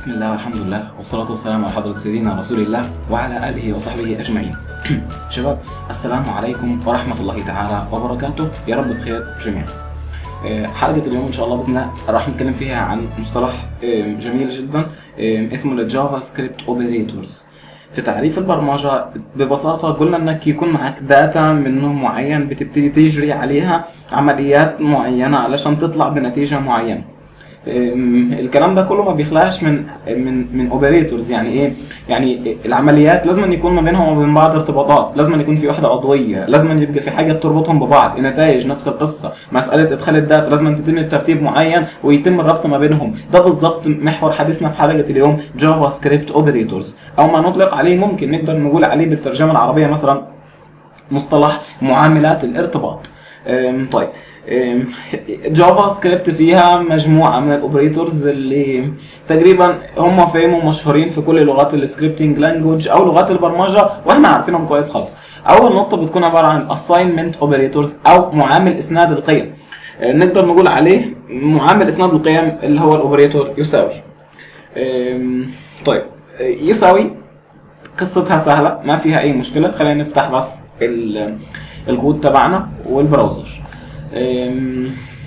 بسم الله والحمد لله والصلاة والسلام على حضرة سيدنا رسول الله وعلى آله وصحبه أجمعين شباب السلام عليكم ورحمة الله تعالى وبركاته يا رب بخير جميعا آه، حلقة اليوم إن شاء الله بإذن الله راح نتكلم فيها عن مصطلح آه، جميل جدا آه، اسمه الجافا سكريبت اوبريتورز في تعريف البرمجة ببساطة قلنا انك يكون معك داتا من نوع معين بتبتدي تجري عليها عمليات معينة علشان تطلع بنتيجة معينة أم، الكلام ده كله ما بيخلقش من من من اوبريتورز يعني ايه يعني العمليات لازم أن يكون ما بينهم وما بين بعض ارتباطات لازم أن يكون في وحده عضويه لازم أن يبقى في حاجه بتربطهم ببعض النتائج نفس القصه مساله ادخال الداتا لازم أن تتم بترتيب معين ويتم الربط ما بينهم ده بالظبط محور حديثنا في حلقه اليوم جافا سكريبت اوبريتورز او ما نطلق عليه ممكن نقدر نقول عليه بالترجمه العربيه مثلا مصطلح معاملات الارتباط أم، طيب أم، جافا سكريبت فيها مجموعه من الاوبريتورز اللي تقريبا هم فهموا مشهورين في كل لغات السكريبتنج لانجوج او لغات البرمجه واحنا عارفينهم كويس خالص اول نقطه بتكون عباره عن assignment اوبريتورز او معامل اسناد القيم أه، نقدر نقول عليه معامل اسناد القيم اللي هو الاوبريتور يساوي أم، طيب أه، يساوي قصتها سهلة ما فيها أي مشكلة خلينا نفتح بس ال- الكود تبعنا والبراوزر أم،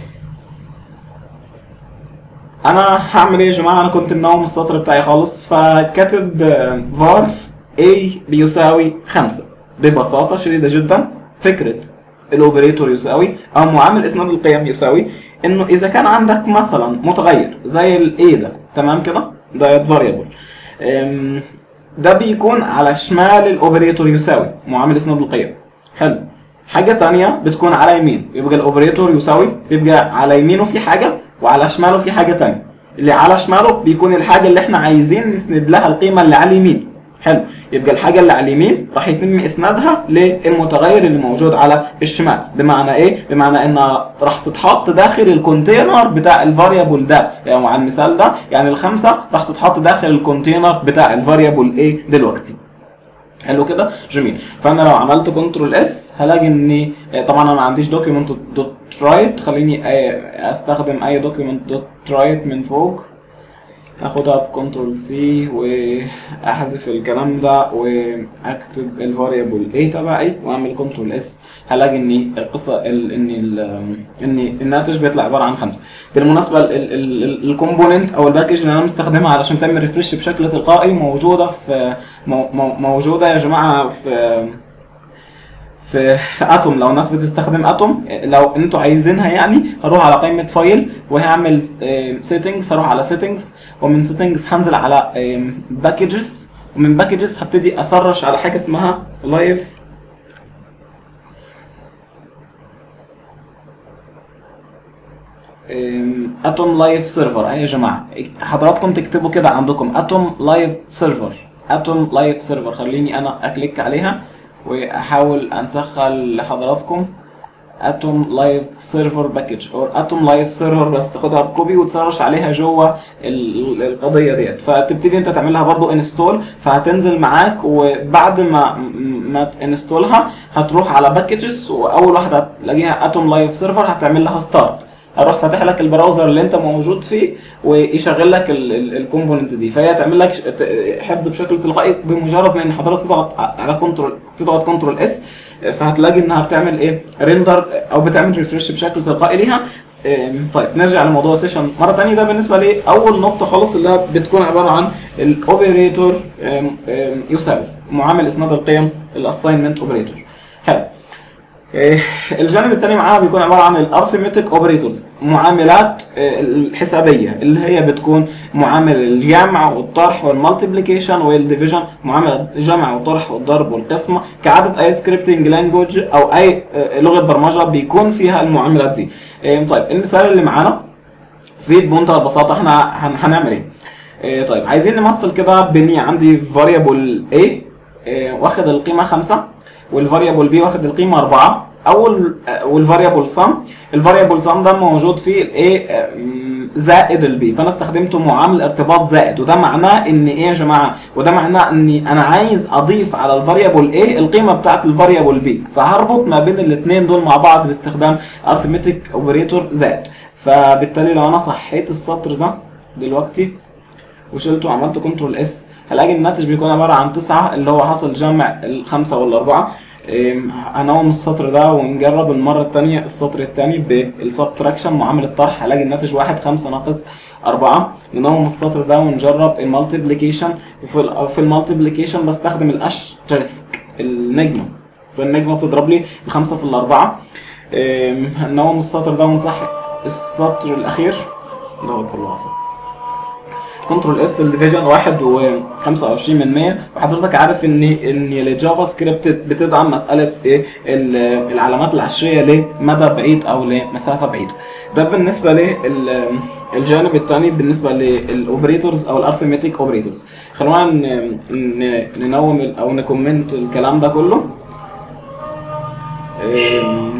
أنا هعمل إيه يا جماعة أنا كنت منوم السطر بتاعي خالص فكاتب var a بيساوي خمسة ببساطة شديدة جدا فكرة الاوبريتور يساوي او معامل اسناد القيم يساوي انه اذا كان عندك مثلا متغير زي الاي ده تمام كده ده فاريبل ده بيكون على شمال الاوبريتور يساوي معامل اسناد القيم حلو حاجة تانية بتكون على يمين يبقى الاوبريتور يساوي بيبقى على يمينه في حاجة وعلى شماله في حاجة تانية اللي على شماله بيكون الحاجة اللي احنا عايزين نسند لها القيمة اللي على اليمين حلو يبقى الحاجة اللي على اليمين راح يتم اسنادها للمتغير اللي موجود على الشمال بمعنى ايه؟ بمعنى انها راح تتحط داخل الكونتينر بتاع الفاريبل ده يعني على المثال ده يعني الخمسة راح تتحط داخل الكونتينر بتاع الفاريبل ايه دلوقتي حلو كده جميل فانا لو عملت كنترول اس هلاقي اني طبعا انا ما عنديش دوكيمنت دوت رايت خليني آه، استخدم اي دوكيمنت دوت رايت من فوق هاخدها بكنترول سي واحذف الكلام ده واكتب الفاريبل A تبعي واعمل كنترول اس هلاقي ان القصه ال- ان ال ان الناتج بيطلع عباره عن خمسه بالمناسبه الكومبوننت او الباكج اللي انا مستخدمها علشان تعمل ريفرش بشكل تلقائي موجوده في مو- مو- موجوده يا جماعه في في في اتوم لو الناس بتستخدم اتوم لو انتوا عايزينها يعني هروح على قائمه فايل وهعمل سيتنجز هروح على سيتنجز ومن سيتنجز هنزل على باكجز ومن باكجز هبتدي اسرش على حاجه اسمها لايف اتوم لايف سيرفر اهي يا جماعه حضراتكم تكتبوا كده عندكم اتوم لايف سيرفر اتوم لايف سيرفر خليني انا اكليك عليها واحاول انسخها لحضراتكم اتوم لايف سيرفر باكج او اتوم لايف سيرفر بس تاخدها بكوبي وتسرش عليها جوه ال- القضيه ديت فتبتدي انت تعملها برضو انستول فهتنزل معاك وبعد ما ما تنستولها هتروح على باكجز واول واحده هتلاقيها اتوم لايف سيرفر هتعمل لها ستارت هروح فاتح لك البراوزر اللي انت موجود فيه ويشغل لك الكومبوننت دي فهي تعمل لك ش- ت- حفظ بشكل تلقائي بمجرد ما ان حضرتك تضغط على كنترول تضغط كنترول اس فهتلاقي انها بتعمل ايه ريندر او بتعمل ريفرش بشكل تلقائي ليها ام، طيب نرجع لموضوع السيشن مره ثانيه ده بالنسبه لي اول نقطه خالص اللي هي بتكون عباره عن الاوبريتور يساوي معامل اسناد القيم الاساينمنت اوبريتور حلو إيه، الجانب الثاني معانا بيكون عباره عن الارثمتيك اوبريتورز معاملات إيه، الحسابيه اللي هي بتكون معامل الجمع والطرح والمالتيبليكيشن والديفيجن معامله الجمع والطرح والضرب والقسمه كعاده اي سكريبتنج لانجوج او اي إيه، لغه برمجه بيكون فيها المعاملات دي إيه، طيب المثال اللي معانا في بمنتهى البساطه احنا هن- هنعمل ايه إيه، طيب عايزين نمثل كده بني عندي فاريبل A إيه، واخد القيمه 5 والفاريبل B واخد القيمه 4 اول والفاريبل سم الفاريبل سم ده موجود فيه الايه زائد البي فانا استخدمته معامل ارتباط زائد وده معناه ان ايه يا جماعه وده معناه اني انا عايز اضيف على الفاريبل ايه القيمه بتاعت الفاريبل بي فهربط ما بين الاثنين دول مع بعض باستخدام arithmetic اوبريتور زائد فبالتالي لو انا صحيت السطر ده دلوقتي وشلته وعملت كنترول اس هلاقي الناتج بيكون عباره عن 9 اللي هو حصل جمع الخمسه والاربعه إم، هنوم السطر ده ونجرب المرة التانية السطر التاني بالسبتراكشن معامل الطرح هلاقي الناتج واحد خمسة ناقص أربعة ننوم السطر ده ونجرب المالتيبليكيشن وفي ال- في المالتيبليكيشن بستخدم الأشترسك النجمة فالنجمة بتضرب لي الخمسة في الأربعة إم، هنوم السطر ده ونصح السطر الأخير الله أكبر الله أكبر كنترول اس الديفيجن واحد و25 من 100 وحضرتك عارف ان ان الجافا سكريبت بتدعم مساله ايه ال- العلامات العشريه لمدى بعيد او لمسافه بعيده ده بالنسبه للجانب الثاني بالنسبه للاوبريتورز او الارثمتيك اوبريتورز خلونا ن- ن- ننوم ال- او نكومنت الكلام ده كله أم،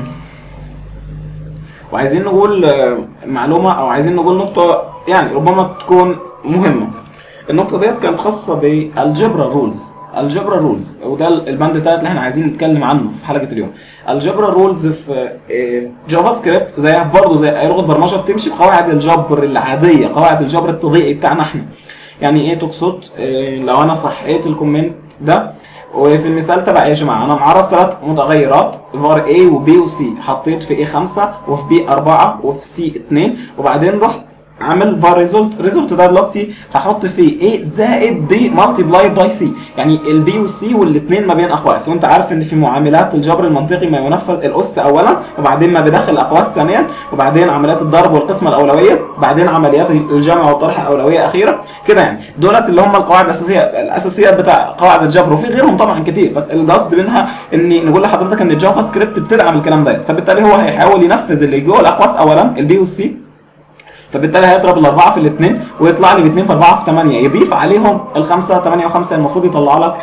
وعايزين نقول آه، معلومه او عايزين نقول نقطه يعني ربما تكون مهمه النقطه ديت كانت خاصه بالجبرا رولز الجبرا رولز وده البند التالت اللي احنا عايزين نتكلم عنه في حلقه اليوم الجبرا رولز في آه، جافا سكريبت زيها برضه زي اي لغه برمجه بتمشي بقواعد الجبر العاديه قواعد الجبر الطبيعي بتاعنا احنا يعني ايه تقصد آه، لو انا صحيت الكومنت ده وفي المثال تبع ايه يا جماعه انا معرف ثلاث متغيرات var a و b و c حطيت في a 5 وفي b 4 وفي c 2 وبعدين رحت عامل var ريزولت ريزولت ده دلوقتي هحط فيه a زائد b مالتيبلايد باي c يعني البي والسي والاثنين ما بين اقواس وانت عارف ان في معاملات الجبر المنطقي ما ينفذ الاس اولا وبعدين ما بيدخل الاقواس ثانيا وبعدين عمليات الضرب والقسمه الاولويه بعدين عمليات الجمع والطرح اولويه اخيره كده يعني دولت اللي هم القواعد الاساسيه الاساسيات بتاع قواعد الجبر وفي غيرهم طبعا كتير بس القصد منها ان نقول لحضرتك ان الجافا سكريبت بتدعم الكلام ده فبالتالي هو هيحاول ينفذ اللي جوه الاقواس اولا البي والسي فبالتالي هيضرب الاربعه في الاثنين ويطلع لي باثنين في اربعه في 8 يضيف عليهم الخمسه 8 و5 المفروض يطلع لك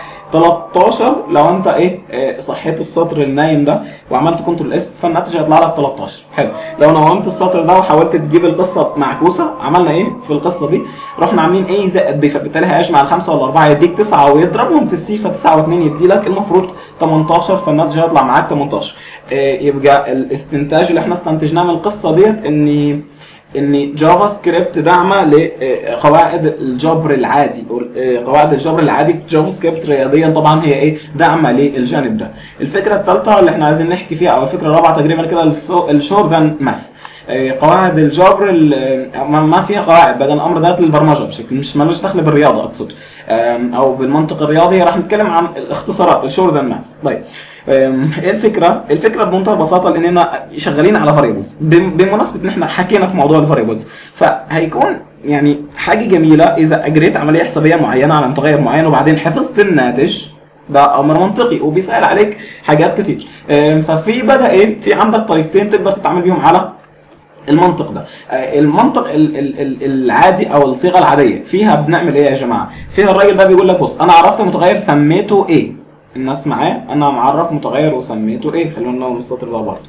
13 لو انت ايه آه، صحيت السطر النايم ده وعملت كنترول اس فالناتج هيطلع لك 13 حلو لو نومت السطر ده وحاولت تجيب القصه معكوسه عملنا ايه في القصه دي رحنا عاملين ايه زائد بي فبالتالي هيجمع الخمسه والاربعه يديك 9 ويضربهم في السي ف9 و2 يدي لك المفروض 18 فالناتج هيطلع معاك 18 آه، يبقى الاستنتاج اللي احنا استنتجناه من القصه ديت ان ان جافا سكريبت داعمه لقواعد الجبر العادي أو قواعد الجبر العادي في جافا سكريبت رياضيا طبعا هي ايه داعمه للجانب ده الفكره الثالثه اللي احنا عايزين نحكي فيها او الفكره الرابعه تقريبا كده الشور ذان ماث قواعد الجبر ال- ما ما فيها قواعد بقى الامر ده للبرمجه بشكل مش ملوش دخل بالرياضه اقصد أم، او بالمنطق الرياضي راح نتكلم عن الاختصارات الشور ذان ماث طيب أم، ايه الفكره؟ الفكره بمنتهى البساطه لاننا شغالين على فاريبلز بمناسبه ان احنا حكينا في موضوع الفاريبلز فهيكون يعني حاجه جميله اذا اجريت عمليه حسابيه معينه على متغير معين وبعدين حفظت الناتج ده امر منطقي وبيسهل عليك حاجات كتير أم، ففي بقى ايه في عندك طريقتين تقدر تتعامل بيهم على المنطق ده آه، المنطق ال- ال- ال- العادي او الصيغه العاديه فيها بنعمل ايه يا جماعه فيها الراجل ده بيقول لك بص انا عرفت متغير سميته ايه الناس معاه انا معرف متغير وسميته ايه خلونا نقول السطر ده برضه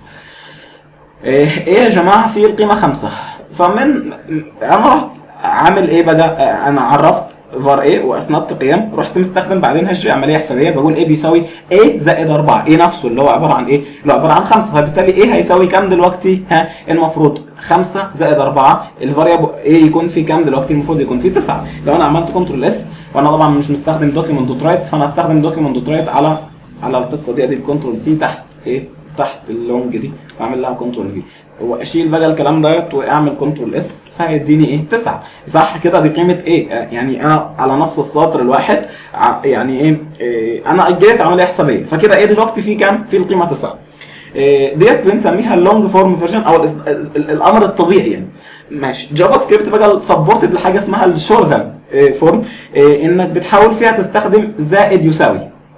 ايه إيه يا جماعه في القيمه خمسة فمن انا رحت عامل ايه بقى آه، انا عرفت فار ايه واسندت قيم رحت مستخدم بعدين هجري عمليه حسابيه بقول ايه بيساوي ايه زائد 4 ايه نفسه اللي هو عباره عن ايه اللي هو عباره عن 5 فبالتالي ايه هيساوي كام دلوقتي ها المفروض 5 زائد 4 الفاريبل ايه يكون في كام دلوقتي المفروض يكون في 9 لو انا عملت كنترول اس وانا طبعا مش مستخدم دوكيمنت دوت رايت فانا هستخدم دوكيمنت دوت رايت على على القصه دي ادي الكنترول سي تحت ايه تحت اللونج دي واعمل لها كنترول في واشيل بقى الكلام ديت واعمل كنترول اس فهيديني ايه 9 صح كده دي قيمه ايه آه، يعني انا على نفس السطر الواحد ع- يعني ايه, إيه انا اجريت عمليه حسابيه فكده ايه دلوقتي في كام في القيمه 9 إيه، ديت بنسميها اللونج فورم فيرجن او الاس- ال- ال- الامر الطبيعي يعني ماشي جافا سكريبت بقى سبورتد لحاجه اسمها الشور ذان فورم انك بتحاول فيها تستخدم زائد يساوي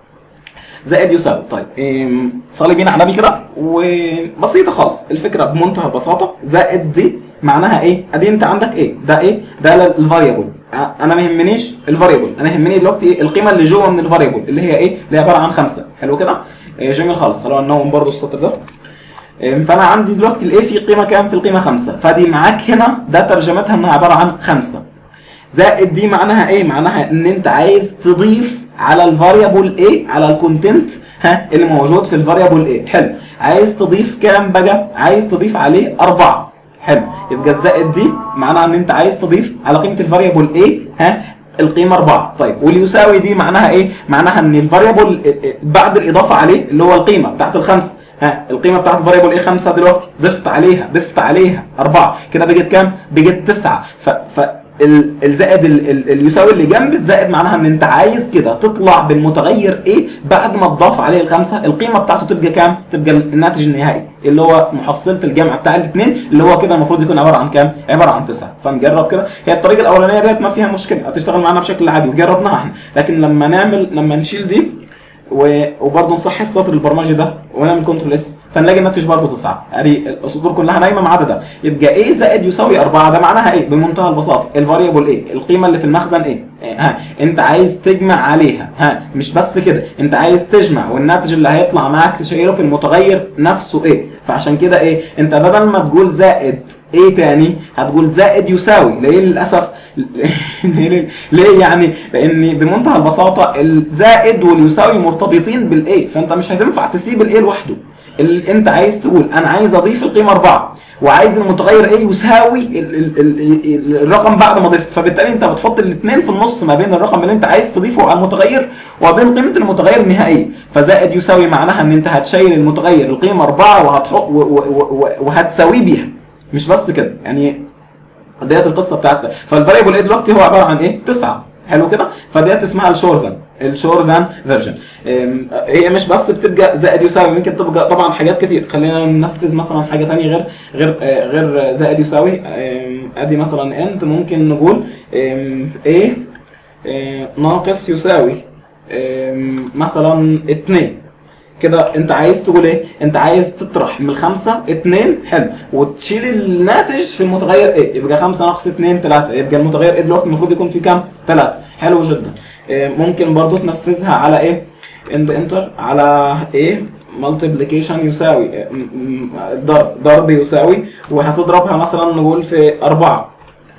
زائد يساوي طيب إم، صلي بينا على النبي كده وبسيطه خالص الفكره بمنتهى البساطه زائد دي معناها ايه ادي انت عندك ايه ده ايه ده الفاريبل انا ما يهمنيش الفاريبل انا يهمني دلوقتي ايه القيمه اللي جوه من الفاريبل اللي هي ايه اللي هي عباره عن خمسه حلو كده إيه، جميل خالص خلونا ننوم برضو السطر ده إم، فانا عندي دلوقتي الايه في قيمه كام في القيمه خمسه فدي معاك هنا ده ترجمتها انها عباره عن خمسه زائد دي معناها ايه؟ معناها ان انت عايز تضيف على الفاريبل ايه؟ على الكونتنت ها اللي موجود في الفاريبل ايه؟ حلو عايز تضيف كام بقى؟ عايز تضيف عليه أربعة حلو يبقى الزائد دي معناها ان انت عايز تضيف على قيمه الفاريبل ايه ها القيمه 4 طيب واليساوي دي معناها ايه معناها ان الفاريبل بعد الاضافه عليه اللي هو القيمه بتاعت الخمسه ها القيمه بتاعت الفاريبل ايه 5 دلوقتي ضفت عليها ضفت عليها 4 كده بقت كام بقت 9 ف, ف ال- الزائد ال- ال- اليساوي اللي جنب الزائد معناها ان انت عايز كده تطلع بالمتغير ايه بعد ما تضاف عليه الخمسه القيمه بتاعته تبقى كام؟ تبقى الناتج النهائي اللي هو محصله الجمع بتاع الاثنين اللي هو كده المفروض يكون عباره عن كام؟ عباره عن تسعه فنجرب كده هي الطريقه الاولانيه ديت ما فيها مشكله هتشتغل معانا بشكل عادي وجربناها احنا لكن لما نعمل لما نشيل دي و- وبرضه نصحح السطر البرمجي ده ونعمل كنترول اس فنلاقي الناتج برضه 9 يعني السطور كلها نايمه ما عدا ده يبقى ايه زائد يساوي 4 ده معناها ايه بمنتهى البساطه الفاريبل ايه القيمه اللي في المخزن ايه إيه؟ ها انت عايز تجمع عليها ها مش بس كده انت عايز تجمع والناتج اللي هيطلع معاك تشيله في المتغير نفسه ايه فعشان كده ايه انت بدل ما تقول زائد ايه تاني هتقول زائد يساوي ليه للاسف ليه, ليه يعني لان بمنتهى البساطه الزائد واليساوي مرتبطين بالايه فانت مش هتنفع تسيب الايه لوحده اللي انت عايز تقول انا عايز اضيف القيمه 4 وعايز المتغير ايه يساوي ال ال ال الرقم بعد ما ضفت فبالتالي انت بتحط الاثنين في النص ما بين الرقم اللي انت عايز تضيفه على المتغير وبين قيمه المتغير النهائيه فزائد يساوي معناها ان انت هتشيل المتغير القيمه 4 وهتحط و- و- و- وهتساويه بيها مش بس كده يعني ديت القصه بتاعتها فالفاريبل ايه دلوقتي هو عباره عن ايه؟ تسعه حلو كده فديت اسمها الشورزن الشورزن فيرجن هي مش بس بتبقى زائد يساوي ممكن تبقى طبعا حاجات كتير خلينا ننفذ مثلا حاجه تانية غير غير آه، غير زائد يساوي آم، ادي مثلا انت ممكن نقول آم، ايه آه، ناقص يساوي آم، مثلا 2 كده انت عايز تقول ايه؟ انت عايز تطرح من الخمسه اتنين حلو وتشيل الناتج في المتغير ايه؟ يبقى خمسه ناقص اتنين تلاته يبقى المتغير ايه دلوقتي المفروض يكون فيه كام؟ تلاته حلو جدا اه ممكن برضو تنفذها على ايه؟ اند انتر على ايه؟ مالتيبليكيشن يساوي اه، م- م- ضرب ضرب يساوي وهتضربها مثلا نقول في أربعة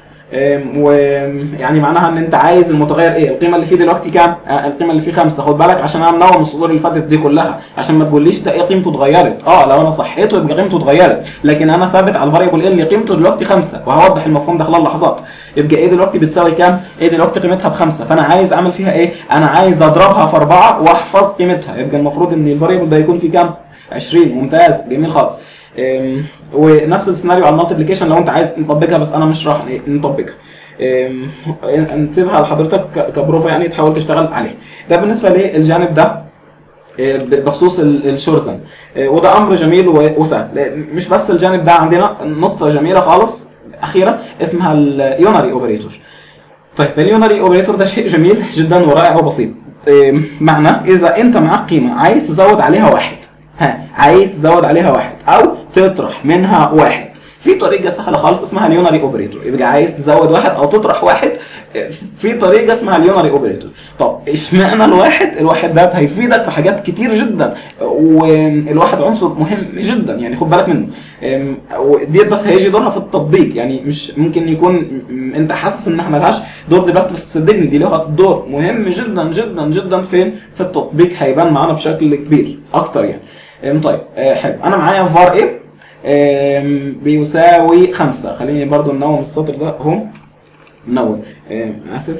ويعني معناها ان انت عايز المتغير ايه القيمه اللي فيه دلوقتي كام آه القيمه اللي فيه خمسة خد بالك عشان انا منوم السطور اللي فاتت دي كلها عشان ما تقوليش ده ايه قيمته اتغيرت اه لو انا صحيته يبقى قيمته اتغيرت لكن انا ثابت على الفاريبل ايه اللي قيمته دلوقتي خمسة وهوضح المفهوم ده خلال لحظات يبقى ايه دلوقتي بتساوي كام ايه دلوقتي قيمتها بخمسة فانا عايز اعمل فيها ايه انا عايز اضربها في أربعة واحفظ قيمتها يبقى المفروض ان الفاريبل ده يكون فيه كام 20 ممتاز جميل خالص أم، ونفس السيناريو على المالتيبليكيشن لو انت عايز نطبقها بس انا مش راح نطبقها أم، نسيبها لحضرتك ك- كبروفا يعني تحاول تشتغل عليه ده بالنسبه للجانب ده أه، بخصوص ال- الشورزن أه، وده امر جميل و- وسهل لأن مش بس الجانب ده عندنا نقطه جميله خالص اخيره اسمها اليونري اوبريتور طيب اليونري اوبريتور ده شيء جميل جدا ورائع وبسيط إيه، معنى اذا انت معاك قيمه عايز تزود عليها واحد ها عايز تزود عليها واحد او تطرح منها واحد في طريقه سهله خالص اسمها اليونري اوبريتور يبقى عايز تزود واحد او تطرح واحد إيه، في طريقه اسمها اليونري اوبريتور طب اشمعنى الواحد الواحد ده هيفيدك في حاجات كتير جدا والواحد عنصر مهم جدا يعني خد بالك منه أم، وديت بس هيجي دورها في التطبيق يعني مش ممكن يكون م- انت حاسس انها ملهاش دور دلوقتي بس صدقني دي لها دور مهم جدا جدا جدا فين في التطبيق هيبان معانا بشكل كبير اكتر يعني أم، طيب آه، حلو انا معايا فار ايه أم، بيساوي خمسة خليني برضو ننوم السطر ده اهو ننوم أم، اسف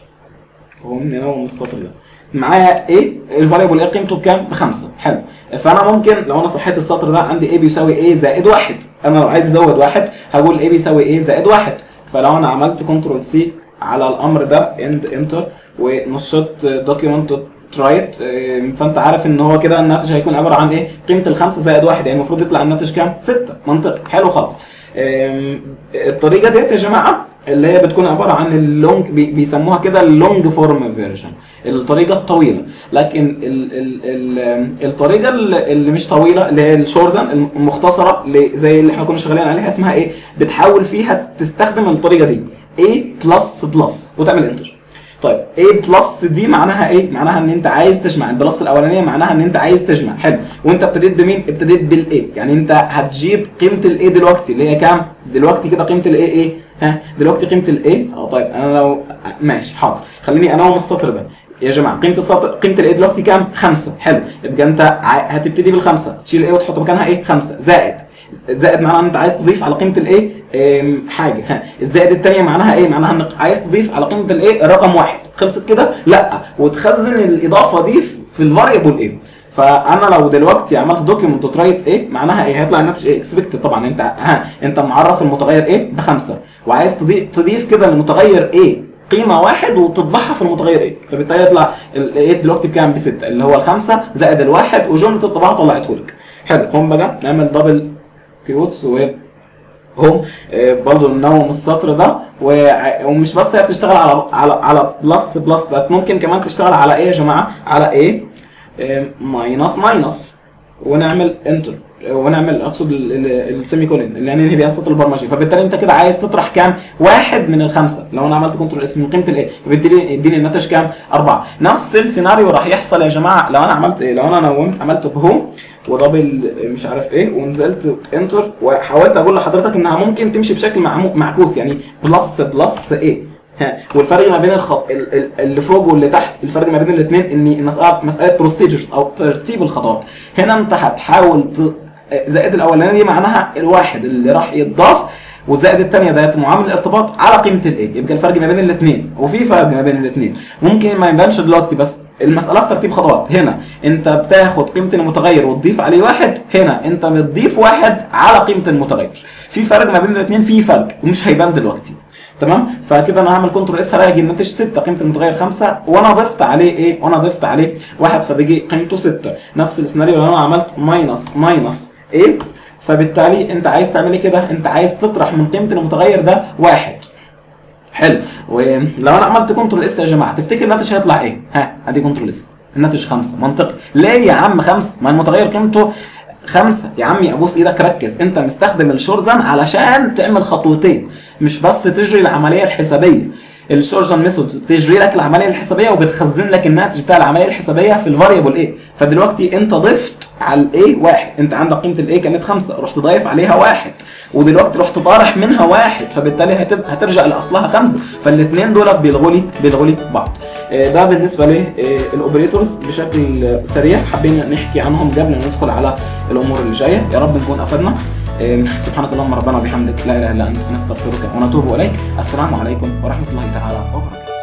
هو ننوم السطر ده معايا ايه الفاريبل ايه قيمته بكام بخمسة حلو فانا ممكن لو انا صحيت السطر ده عندي ايه بيساوي ايه زائد واحد انا لو عايز ازود واحد هقول ايه بيساوي ايه زائد واحد فلو انا عملت كنترول سي على الامر ده اند انتر ونشطت دوكيومنت ترايت فانت عارف ان هو كده الناتج هيكون عباره عن ايه قيمه الخمسه زائد واحد يعني المفروض يطلع الناتج كام؟ ستة منطقي حلو خالص أم، الطريقه ديت يا جماعه اللي هي بتكون عباره عن اللونج بي- بيسموها كده اللونج فورم فيرجن الطريقه الطويله لكن ال ال ال الطريقه اللي اللي مش طويله اللي هي الشورزن المختصره اللي زي اللي احنا كنا شغالين عليها اسمها ايه بتحاول فيها تستخدم الطريقه دي A بلس بلس وتعمل انتر طيب A بلس دي معناها ايه؟ معناها ان انت عايز تجمع البلس الاولانيه معناها ان انت عايز تجمع حلو وانت ابتديت بمين؟ ابتديت بالاي يعني انت هتجيب قيمه الاي دلوقتي اللي هي كام؟ دلوقتي كده قيمه الاي ايه؟ ها دلوقتي قيمه الاي اه طيب انا لو ماشي حاضر خليني انوم السطر ده يا جماعه قيمه السطر قيمه الايه دلوقتي كام؟ خمسه حلو يبقى انت ع- هتبتدي بالخمسه تشيل ايه وتحط مكانها ايه؟ خمسه زائد زائد معناها ان انت عايز تضيف على قيمه الايه أم، حاجه ها الزائد الثانيه معناها ايه معناها انك عايز تضيف على قيمه الايه الرقم واحد خلصت كده لا وتخزن الاضافه دي في الفاريبل ايه فانا لو دلوقتي عملت دوكيمنت ترايت ايه معناها ايه هيطلع الناتج ايه اكسبكتد طبعا انت ها انت معرف المتغير ايه بخمسه وعايز تضيف تضيف كده للمتغير ايه قيمه واحد وتطبعها في المتغير ايه فبالتالي يطلع الايه دلوقتي بكام بسته اللي هو الخمسه زائد الواحد وجمله الطباعه طلعته لك حلو هم بقى نعمل دبل كيوتس و هم آه، برضه ننوم السطر ده وع- ومش بس هي بتشتغل على على على بلس بلس ده ممكن كمان تشتغل على ايه يا جماعه على ايه ماينس ماينس ونعمل انتر ونعمل اقصد السيمي كولن اللي هننهي بيها السطر البرمجي فبالتالي انت كده عايز تطرح كام؟ واحد من الخمسه لو انا عملت كنترول اس من قيمه الايه فبيديني يديني الناتج كام؟ اربعه نفس السيناريو راح يحصل يا جماعه لو انا عملت ايه؟ لو انا نومت عملت بهوم ودبل مش عارف ايه ونزلت انتر وحاولت اقول لحضرتك انها ممكن تمشي بشكل معمو- معكوس يعني بلس بلس ايه ها والفرق ما بين الخط ال- ال- اللي فوق واللي تحت الفرق ما بين الاثنين ان المساله مساله بروسيجر او ترتيب الخطوات هنا انت هتحاول ت... زائد الاولانيه دي معناها الواحد اللي راح يتضاف والزائد الثانيه ده معامل الارتباط على قيمه الايه يبقى الفرق ما بين الاثنين وفي فرق ما بين الاثنين ممكن ما يبانش دلوقتي بس المساله في ترتيب خطوات هنا انت بتاخد قيمه المتغير وتضيف عليه واحد هنا انت بتضيف واحد على قيمه المتغير في فرق ما بين الاثنين في فرق ومش هيبان دلوقتي تمام فكده انا هعمل كنترول اس هلاقي الناتج 6 قيمه المتغير 5 وانا ضفت عليه ايه وانا ضفت عليه واحد فبيجي قيمته 6 نفس السيناريو اللي انا عملت ماينس ماينس ايه فبالتالي انت عايز تعمل ايه كده انت عايز تطرح من قيمه المتغير ده واحد حلو ولو انا عملت كنترول اس يا جماعه تفتكر الناتج هيطلع ايه ها ادي كنترول اس الناتج خمسة منطقي ليه يا عم خمسة ما المتغير قيمته خمسة يا عمي ابوس ايدك ركز انت مستخدم الشورزن علشان تعمل خطوتين مش بس تجري العمليه الحسابيه الشورزن ميثودز بتجري لك العمليه الحسابيه وبتخزن لك الناتج بتاع العمليه الحسابيه في الفاريبل ايه فدلوقتي انت ضفت على الايه واحد انت عندك قيمه الايه كانت خمسة رحت ضايف عليها واحد ودلوقتي رحت طارح منها واحد فبالتالي هتب... هترجع لاصلها خمسة فالاثنين دول بيلغوا لي بيلغوا لي بعض آه، ده بالنسبه للاوبريتورز بشكل سريع حابين نحكي عنهم قبل ما ندخل على الامور اللي جايه يا رب نكون افدنا آه، سبحانك اللهم ربنا وبحمدك لا اله الا انت نستغفرك ونتوب اليك السلام عليكم ورحمه الله تعالى وبركاته